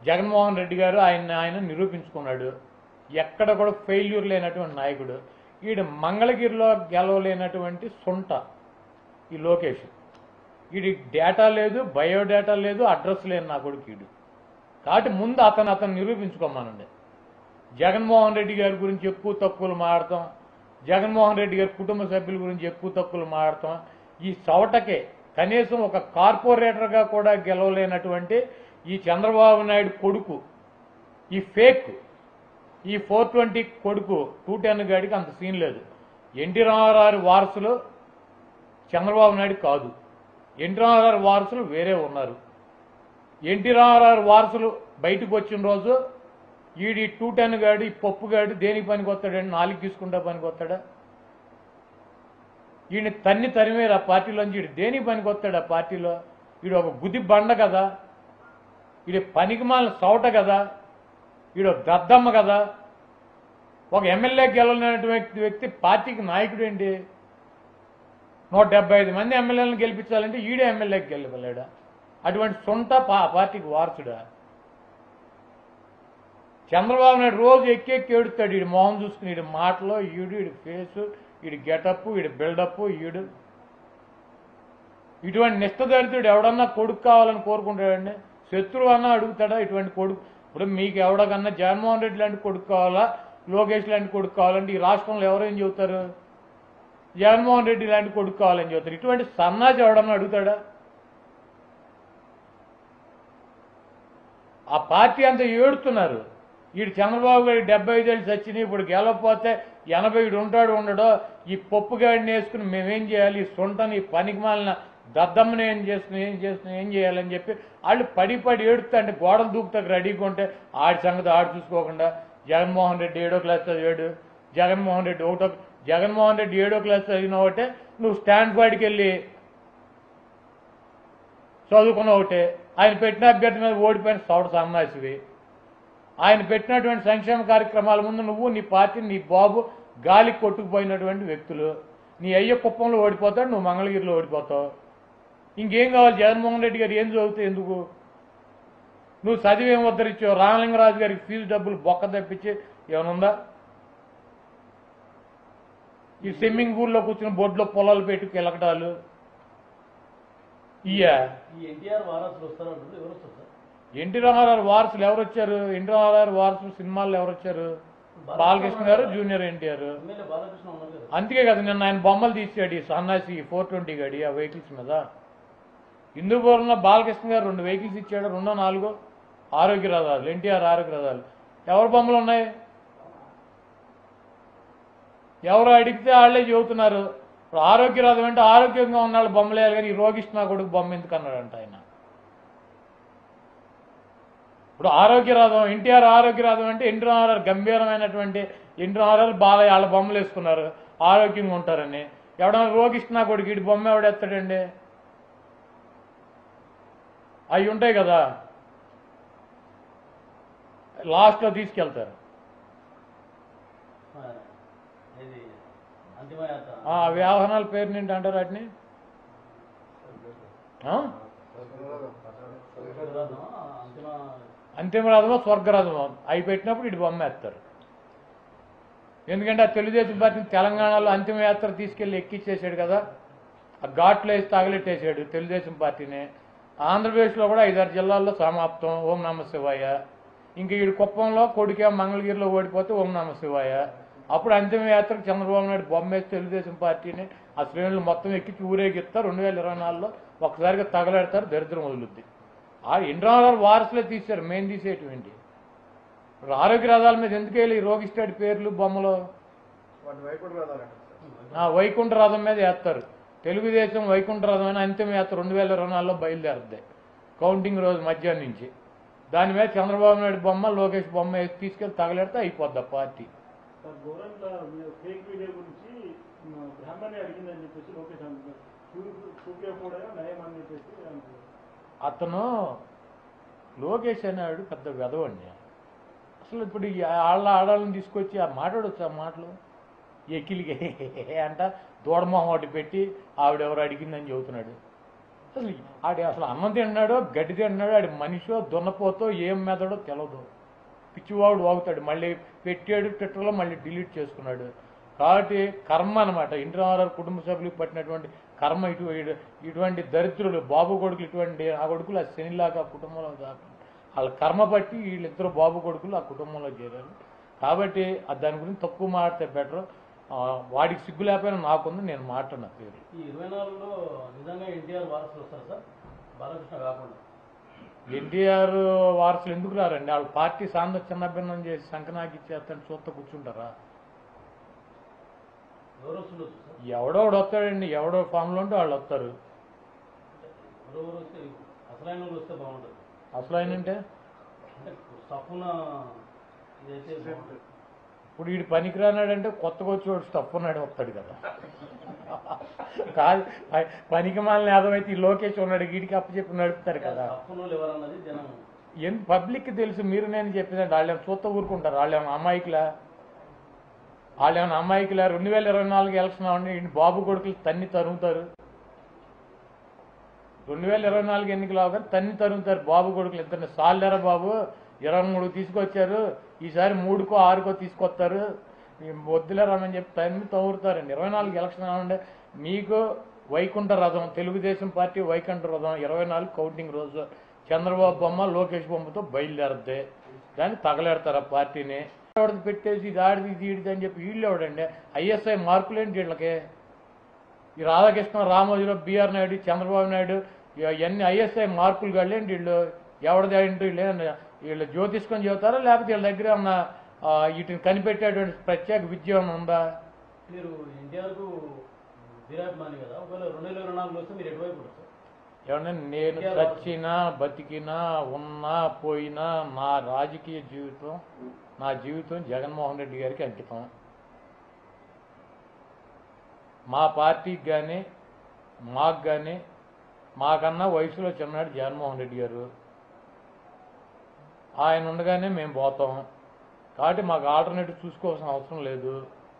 జగన్మోహన్ రెడ్డి గారు ఆయన ఆయన నిరూపించుకున్నాడు ఎక్కడ కూడా ఫెయిల్యూర్ లేనటువంటి నాయకుడు ఈడు మంగళగిరిలో గెలవలేనటువంటి సొంట ఈ లోకేష్ వీడి డేటా లేదు బయోడేటా లేదు అడ్రస్ లేని నా కొడుకు ఈడు కాబట్టి ముందు అతను అతను నిరూపించుకోమనండి జగన్మోహన్ రెడ్డి గారి గురించి ఎక్కువ తక్కువలు మాడతాం జగన్మోహన్ రెడ్డి గారి కుటుంబ సభ్యుల గురించి ఎక్కువ తక్కువలు మాడతాం ఈ చవటకే కనీసం ఒక కార్పొరేటర్గా కూడా గెలవలేనటువంటి ఈ చంద్రబాబు నాయుడు కొడుకు ఈ ఫేక్ ఈ ఫోర్ ట్వంటీ కొడుకు టూ టెన్ గాడికి అంత సీన్ లేదు ఎన్టీ రామారావు వారసులు చంద్రబాబు నాయుడు కాదు ఎన్టీ రామారావు వారసులు వేరే ఉన్నారు ఎన్టీ రామారావు వారసులు బయటకు వచ్చిన రోజు ఈడి టూ టెన్ గాడు ఈ పప్పు గాడు దేనికి పనికి వస్తాడండి నాలుగు తీసుకుంటా పనికి వస్తాడా ఈయన తన్ని తరిమేరు ఆ పార్టీలోంచి ఈడు దేనికి పనికి వస్తాడు ఆ పార్టీలో ఈడు ఒక గుది బండ కదా ఈడు పనికి మాలిన సౌట కదా ఈడు ఒక దద్దమ్మ కదా ఒక ఎమ్మెల్యే గెలవలేనటువంటి వ్యక్తి పార్టీకి నాయకుడు ఏంటి నూట డెబ్బై ఐదు మంది ఎమ్మెల్యేలను గెలిపించాలంటే ఈడే ఎమ్మెల్యేకి గెలవలేడా అటువంటి సొంత పా పార్టీకి వారసుడా చంద్రబాబు నాయుడు రోజు ఎక్కి ఎక్కి ఏడుస్తాడు ఈడు మొహం చూసుకుని ఈడు మాటలో ఈడు ఈడు ఫేసు ఈడు గెటప్ ఈడు బిల్డప్ ఈడు ఇటువంటి నిష్టదరిద్రుడు ఎవడన్నా కొడుకు కావాలని కోరుకుంటాడండి శత్రువు అన్నా అడుగుతాడా ఇటువంటి కొడుకు ఇప్పుడు మీకు ఎవడకన్నా జగన్మోహన్ రెడ్డి లాంటి కొడుకు కావాలా లోకేష్ లాంటి కొడుకు కావాలంటే ఈ రాష్ట్రంలో ఎవరేం చెబుతారు జగన్మోహన్ రెడ్డి లాంటి కొడుకు కావాలని చెబుతారు ఇటువంటి సన్నాసి ఎవడన్నా అడుగుతాడా ఆ పార్టీ అంతా ఏడుతున్నారు వీడు చంద్రబాబు గారి డెబ్బై ఐదేళ్ళు చచ్చినాయి ఇప్పుడు గెలవకపోతే ఎనభై ఈడు ఉంటాడు ఉండడో ఈ పప్పు గాడిని వేసుకుని మేమేం చేయాలి ఈ సొంటని ఈ పనికి మాలిన దద్దమ్మని ఏం చేస్తున్నాం ఏం చేస్తున్నాం ఏం చేయాలని చెప్పి వాళ్ళు పడి పడి ఏడుతుంటే గోడలు దూకుతాకు రెడీగా ఉంటే ఆడి సంగతి ఆడు చూసుకోకుండా జగన్మోహన్ రెడ్డి ఏడో క్లాస్ చదివాడు జగన్మోహన్ రెడ్డి ఒకటో జగన్మోహన్ రెడ్డి ఏడో క్లాస్ చదివిన ఒకటే నువ్వు స్టాండ్ బాడికి వెళ్ళి చదువుకున్న ఒకటే ఆయన పెట్టిన అభ్యర్థి మీద ఓడిపోయిన సౌడ సన్నాసివి ఆయన పెట్టినటువంటి సంక్షేమ కార్యక్రమాల ముందు నువ్వు నీ పార్టీ నీ బాబు గాలి కొట్టుకుపోయినటువంటి వ్యక్తులు నీ అయ్య కుప్పంలో ఓడిపోతాడు నువ్వు మంగళగిరిలో ఓడిపోతావు ఇంకేం కావాలి జగన్మోహన్ రెడ్డి గారు ఏం చదువుతావు ఎందుకు నువ్వు చదివి ఏం ఉద్ధరించావు రామలింగరాజు గారికి ఫీజు డబ్బులు బొక్క తప్పించి ఏమనుందా ఈ స్విమ్మింగ్ పూల్లో కూర్చుని బొడ్లో పొలాలు పెట్టి కిలకటాలు ఇయ్యా ఈ ఎన్టీఆర్ వారసులు వస్తారంటారు ఎవరు వస్తారు సార్ ఎన్టీ రామారావు వారసులు ఎవరు వచ్చారు ఎన్టీ రామారావు వారసులు సినిమాల్లో ఎవరు వచ్చారు బాలకృష్ణ గారు జూనియర్ ఎన్టీఆర్ ఎమ్మెల్యే బాలకృష్ణ ఉన్నారు కదా అందుకే కదా నిన్న ఆయన బొమ్మలు తీసాడు ఈ సన్నాసి ఫోర్ ట్వంటీ గడి ఆ వెహికల్స్ మీద హిందూపురంలో బాలకృష్ణ గారు రెండు వెహికల్స్ ఇచ్చాడు రెండో నాలుగో ఆరోగ్య రథాలు ఎన్టీఆర్ ఆరోగ్య రథాలు ఎవరి బొమ్మలు ఉన్నాయి ఎవరు అడిగితే వాళ్ళే చెబుతున్నారు ఇప్పుడు ఆరోగ్య రథం అంటే ఆరోగ్యంగా ఉన్న వాళ్ళు బొమ్మలు వేయాలి కానీ ఈ రోగిష్ణ కొడుకు బొమ్మ ఎందుకు అన్నాడంట ఆయన ఇప్పుడు ఆరోగ్య రథం ఎన్టీఆర్ ఆరోగ్య రథం అంటే ఎన్టీ రామారావు గంభీరమైనటువంటి ఎన్టీ రామారావు బాలయ్య వాళ్ళ బొమ్మలు వేసుకున్నారు ఆరోగ్యంగా ఉంటారని ఎవడన్నా రోగిష్ణ కొడుకు ఇటు బొమ్మ ఎవడెత్తాడండి అవి ఉంటాయి కదా లాస్ట్లో తీసుకెళ్తారు ఆ, ఇది అంతిమయాత్ర ఆ వ్యవహారాల పేరు ఏంటి అంటారు వాటిని ఆ? స్వర్గరథం, అంతిమ అంతిమ రథమో స్వర్గరథమో అవి పెట్టినప్పుడు ఇటు బొమ్మ వేస్తారు ఎందుకంటే ఆ తెలుగుదేశం పార్టీని తెలంగాణలో అంతిమ యాత్ర తీసుకెళ్లి ఎక్కిచ్చేసాడు కదా ఆ ఘాట్లో వేసి తగలెట్టేసాడు తెలుగుదేశం పార్టీని ఆంధ్రప్రదేశ్లో కూడా ఐదారు జిల్లాల్లో సమాప్తం ఓం నమ శివాయ ఇంక ఈ కుప్పంలో కొడుకే మంగళగిరిలో ఓడిపోతే ఓం నమ శివాయ అప్పుడు అంతిమ యాత్రకు చంద్రబాబు నాయుడు బొమ్మ వేసి తెలుగుదేశం పార్టీని ఆ శ్రేణులు మొత్తం ఎక్కించి ఊరేగిస్తారు రెండు వేల ఇరవై నాలుగులో ఒక్కసారిగా తగలెడతారు దరిద్రం వదులుద్ది ఆ ఇంద్రనాథాలు వారసులే తీశారు మేము తీసేటువంటి ఇప్పుడు ఆరోగ్య రథాల మీద ఎందుకు వెళ్ళి ఈ రోగిస్టాడ్ పేర్లు బొమ్మలు వాటి వైపుడు రాదాలంట సార్ ఆ వైకుంఠ రథం మీద వేస్తారు తెలుగుదేశం వైకుంఠ రథం అని అంతిమ యాత్ర రెండు వేల ఇరవై నాలుగులో బయలుదేరుద్ది కౌంటింగ్ రోజు మధ్యాహ్నం నుంచి దాని మీద చంద్రబాబు నాయుడు బొమ్మ లోకేష్ బొమ్మ వేసి తీసుకెళ్లి తగలెడితే అయిపోద్ది ఆ పార్టీ సార్ గోరంట్ల మీరు ఫేక్ వీడియో గురించి మా బ్రాహ్మణి అడిగిందని చెప్పేసి లోకేష్ అంటున్నారు చూపే కూడా నయం అని చెప్పేసి అంటున్నారు అతను లోకేష్ అనేవాడు పెద్ద వెదవండి అసలు ఇప్పుడు ఈ ఆళ్ళ ఆడాలను తీసుకొచ్చి ఆ మాట్లాడొచ్చు ఆ మాటలు ఎక్కిలికి అంట దూడమొహం ఒకటి పెట్టి ఆవిడెవరు అడిగిందని చెబుతున్నాడు అసలు ఆడి అసలు అన్నం తిన్నాడో గడ్డి తిన్నాడో ఆడి మనిషో దున్నపోతో ఏం మెదడో తెలియదు పిచ్చివాడు వాగుతాడు మళ్ళీ పెట్టాడు ట్విట్టర్లో మళ్ళీ డిలీట్ చేసుకున్నాడు కాబట్టి కర్మ అనమాట ఇంటి రామారావు కుటుంబ సభ్యులకు పట్టినటువంటి కర్మ ఇటు ఇటు- ఇటువంటి దరిద్రులు బాబు కొడుకులు ఇటువంటి ఆ కొడుకులు ఆ శనిలాగా ఆ కుటుంబంలో దాకా వాళ్ళ కర్మ బట్టి వీళ్ళిద్దరు బాబు కొడుకులు ఆ కుటుంబంలో చేరారు కాబట్టి ఆ దాని గురించి తక్కువ మాట్లాడితే బెటర్ వాడికి సిగ్గు లేకపోయినా నాకుంది నేను మాట్లాడిన పేరు ఈ ఇరవై నాలుగులో నిజంగా ఎన్టీఆర్ వారసులు వస్తారు సార్ బాలకృష్ణ కాకుండా ఎన్టీఆర్ వారసులు ఎందుకు రారండి వాళ్ళ పార్టీ సాంద చిన్నభిన్నం చేసి సంకనాకి ఇచ్చేస్తాను చూస్తా కూర్చుంటారా ఎవరు వస్తుండొచ్చు సార్ ఎవడో ఒకడు వస్తాడండి ఎవడో ఫామ్లో ఉంటే వాళ్ళు వస్తారు ఎవరెవరు వస్తే అసలైన వాళ్ళు వస్తే బాగుంటుంది అసలు ఆయన అంటే అంటే సప్పున ఇదైతే బాగుంటుంది ఇప్పుడు వీడు పనికిరానాడంటే కొత్తగా వచ్చేవాడు స్టఫ్ ఉన్నాడు వస్తాడు కదా కాదు ప- పనికి మాలిన ఏదైతే ఈ లోకేష్ ఉన్నాడు వీడికి అప్పచెప్పి నడుపుతారు కదా సప్పున వాళ్ళు ఎవరన్నది జనం ఎంత పబ్లిక్కి తెలుసు మీరు నేను చెప్పేదంటే వాళ్ళు ఏమైనా చూస్తా ఊరుకుంటారు వాళ్ళు ఏమైనా అమాయకులా వాళ్ళు ఏమైనా అమాయకులా రెండు వేల ఇరవై నాలుగు ఎలక్షన్ అవ్వండి ఈయన బాబు కొడుకులు తన్ని తరుగుతారు రెండు వేల ఇరవై నాలుగు ఎన్నికలు అవగానే తన్ని తరుగుతారు బాబు కొడుకులు ఇద్దరిని సాల్లేరా బాబు ఇరవై మూడు తీసుకొచ్చారు ఈసారి మూడుకో ఆరుకో తీసుకొస్తారు మేము వద్దులే రమ్మని చెప్పి తన్ని తగురుతారండి ఇరవై నాలుగు ఎలక్షన్ అవ్వండి మీకు వైకుంఠ రథం తెలుగుదేశం పార్టీ వైకుంఠ రథం ఇరవై నాలుగు కౌంటింగ్ రోజు చంద్రబాబు బొమ్మ లోకేష్ బొమ్మతో బయలుదేరద్ది దాన్ని తగలెడతారు ఆ పార్టీని ఎవరిది పెట్టేసి ఇది ఆడిది ఇది ఈడిది అని చెప్పి వీళ్ళు ఎవడండి ఐఎస్ఐ మార్కులేంటి వీళ్ళకి ఈ రాధాకృష్ణ రామోజీరావు బీఆర్ నాయుడు చంద్రబాబు నాయుడు ఇవన్నీ ఐఎస్ఐ మార్కులు కాళ్ళేంటి వీళ్ళు ఎవరిది ఏంటి వీళ్ళు ఏమన్నా వీళ్ళు జ్యోతిష్కం చెబుతారా లేకపోతే వీళ్ళ దగ్గర ఉన్న ఆ, వీటిని కనిపెట్టేటువంటి ప్రత్యేక విద్య ఏమైనా ఉందా మీరు ఎన్టీఆర్కు వీరాభిమాని కదా ఒకవేళ రెండు వేల ఇరవై నాలుగులో వస్తే మీరు ఎటువైపు ఉంటారు సార్ ఏమన్నా నేను చచ్చినా బతికినా ఉన్నా పోయినా నా రాజకీయ జీవితం నా జీవితం జగన్మోహన్ రెడ్డి గారికి అంకితం మా పార్టీకి కానీ మాకు కానీ మాకన్నా వయసులో చిన్నాడు జగన్మోహన్ రెడ్డి గారు ఆయన ఉండగానే మేము పోతాం కాబట్టి మాకు ఆల్టర్నేటివ్ చూసుకోవాల్సిన అవసరం లేదు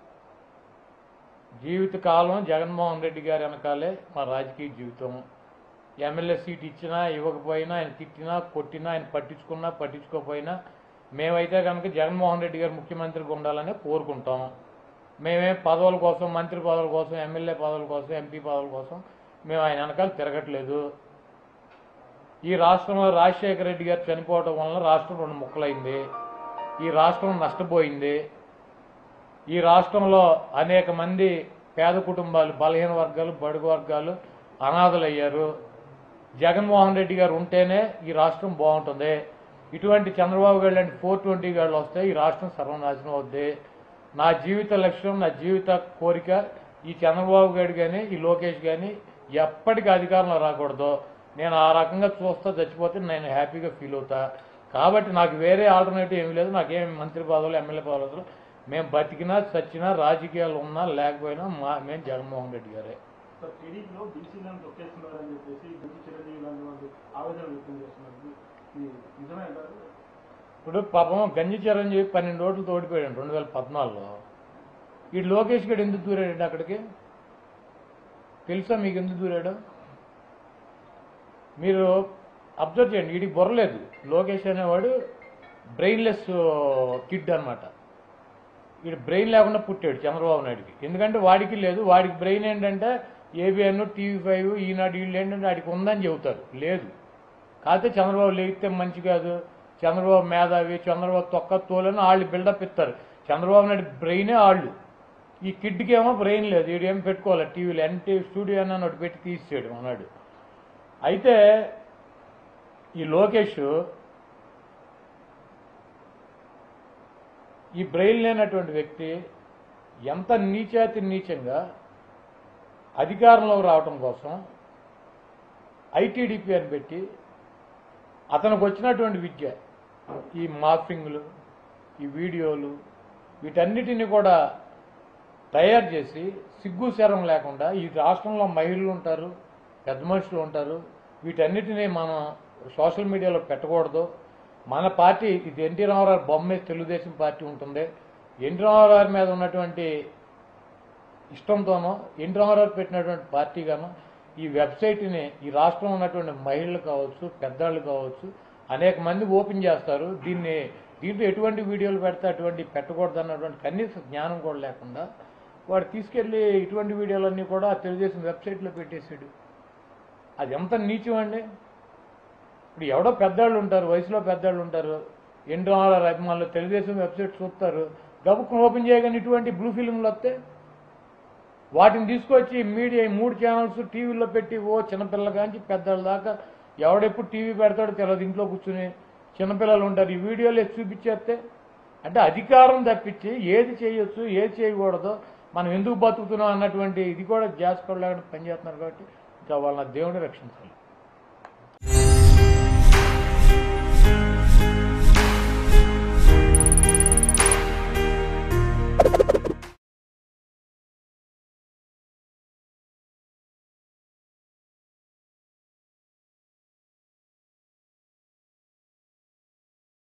జీవితకాలం జగన్మోహన్ రెడ్డి గారి వెనకాలే మా రాజకీయ జీవితం ఎమ్మెల్యే సీట్ ఇచ్చినా ఇవ్వకపోయినా ఆయన తిట్టినా కొట్టినా ఆయన పట్టించుకున్నా పట్టించుకోకపోయినా మేమైతే కనుక జగన్మోహన్ రెడ్డి గారు ముఖ్యమంత్రిగా ఉండాలని కోరుకుంటాం మేమే పదవుల కోసం మంత్రి పదవుల కోసం ఎమ్మెల్యే పదవుల కోసం ఎంపీ పదవుల కోసం మేము ఆయన వెనకాల తిరగట్లేదు ఈ రాష్ట్రంలో రాజశేఖర రెడ్డి గారు చనిపోవడం వలన రాష్ట్రం రెండు ముక్కలైంది ఈ రాష్ట్రం నష్టపోయింది ఈ రాష్ట్రంలో అనేక మంది పేద కుటుంబాలు బలహీన వర్గాలు బడుగు వర్గాలు అనాథలయ్యారు జగన్మోహన్ రెడ్డి గారు ఉంటేనే ఈ రాష్ట్రం బాగుంటుంది ఇటువంటి చంద్రబాబు గారు లాంటి ఫోర్ ట్వంటీ గాళ్ళు వస్తే ఈ రాష్ట్రం సర్వనాశనం అవుద్ది నా జీవిత లక్ష్యం నా జీవిత కోరిక ఈ చంద్రబాబు గారు కానీ ఈ లోకేష్ కానీ ఎప్పటికీ అధికారంలో రాకూడదు నేను ఆ రకంగా చూస్తా చచ్చిపోతే నేను హ్యాపీగా ఫీల్ అవుతా కాబట్టి నాకు వేరే ఆల్టర్నేటివ్ ఏమీ లేదు నాకేం మంత్రి పదవులు ఎమ్మెల్యే పదవులు అవసరం. మేము బతికినా చచ్చినా రాజకీయాలు ఉన్నా లేకపోయినా మా మేము జగన్మోహన్ రెడ్డి గారే సార్ టీడీపీలో బీసీలను తొక్కేస్తున్నారని చెప్పేసి గుంటి చిరంజీవి లాంటి వాళ్ళు ఆవేదన వ్యక్తం చేస్తున్నారు ఇది నిజమే అంటారు ఇప్పుడు పాపం గంజి చిరంజీవి పన్నెండు ఓట్లు తోడిపోయాడు రెండు వేల పద్నాలుగులో ఈ లోకేష్ గడు ఎందుకు దూరాడండి అక్కడికి తెలుసా మీకు ఎందుకు దూరాడు మీరు అబ్జర్వ్ చేయండి వీడికి బొరలేదు లోకేష్ అనేవాడు బ్రెయిన్లెస్ కిడ్ అన్నమాట వీడు బ్రెయిన్ లేకుండా పుట్టాడు చంద్రబాబు నాయుడికి ఎందుకంటే వాడికి లేదు వాడికి బ్రెయిన్ ఏంటంటే ఏబిఎన్ టీవీ ఫైవ్ ఈనాడు వీళ్ళు ఏంటంటే వాడికి ఉందని చెబుతారు లేదు కాకపోతే చంద్రబాబు లేగితే మంచి కాదు చంద్రబాబు మేధావి చంద్రబాబు తొక్క తోలని వాళ్ళు బిల్డప్ ఇస్తారు చంద్రబాబు నాయుడు బ్రెయినే వాళ్ళు ఈ కిడ్కి ఏమో బ్రెయిన్ లేదు వీడు ఏం పెట్టుకోవాలి టీవీలో ఎన్టీ స్టూడియో అని ఒకటి పెట్టి తీసాడు అన్నాడు అయితే ఈ లోకేష్ ఈ బ్రెయిన్ లేనటువంటి వ్యక్తి ఎంత నీచాతి నీచంగా అధికారంలోకి రావటం కోసం ఐటీడీపీ అని పెట్టి అతనికి వచ్చినటువంటి విద్య ఈ మార్ఫింగ్లు ఈ వీడియోలు వీటన్నిటిని కూడా తయారు చేసి సిగ్గు శరం లేకుండా ఈ రాష్ట్రంలో మహిళలు ఉంటారు పెద్ద మనుషులు ఉంటారు వీటన్నిటిని మనం సోషల్ మీడియాలో పెట్టకూడదు మన పార్టీ ఇది ఎన్టీ రామారావు బొమ్మే తెలుగుదేశం పార్టీ ఉంటుంది ఎన్టీ రామారావు మీద ఉన్నటువంటి ఇష్టంతోనో ఎన్టీ రామారావు పెట్టినటువంటి పార్టీగానో ఈ వెబ్సైట్ని ఈ రాష్ట్రంలో ఉన్నటువంటి మహిళలు కావచ్చు పెద్దవాళ్ళు కావచ్చు అనేక మంది ఓపెన్ చేస్తారు దీన్ని దీంట్లో ఎటువంటి వీడియోలు పెడితే అటువంటి పెట్టకూడదు అన్నటువంటి కనీస జ్ఞానం కూడా లేకుండా వాడు తీసుకెళ్ళి ఇటువంటి వీడియోలన్నీ కూడా తెలుగుదేశం వెబ్సైట్లో పెట్టేశాడు అది ఎంత నీచం అండి ఇప్పుడు ఎవడో పెద్దవాళ్ళు ఉంటారు వయసులో పెద్దవాళ్ళు ఉంటారు ఎన్టీ రామారావు అభిమానులు తెలుగుదేశం వెబ్సైట్ చూస్తారు గబుక్కుని ఓపెన్ చేయగానే ఇటువంటి బ్లూ ఫిలింలు వస్తే వాటిని తీసుకొచ్చి మీడియా ఈ మూడు ఛానల్స్ టీవీలో పెట్టి ఓ చిన్నపిల్లల కాంచి పెద్దవాళ్ళ దాకా ఎవడెప్పుడు టీవీ పెడతాడో తెలియదు ఇంట్లో కూర్చుని చిన్నపిల్లలు ఉంటారు ఈ వీడియోలు ఎత్తి చూపించేస్తే అంటే అధికారం తప్పించి ఏది చేయొచ్చు ఏది చేయకూడదో మనం ఎందుకు బతుకుతున్నాం అన్నటువంటి ఇది కూడా జాస్ లేకుండా పనిచేస్తున్నారు కాబట్టి ఇంకా వాళ్ళ దేవుడు రక్షించాలి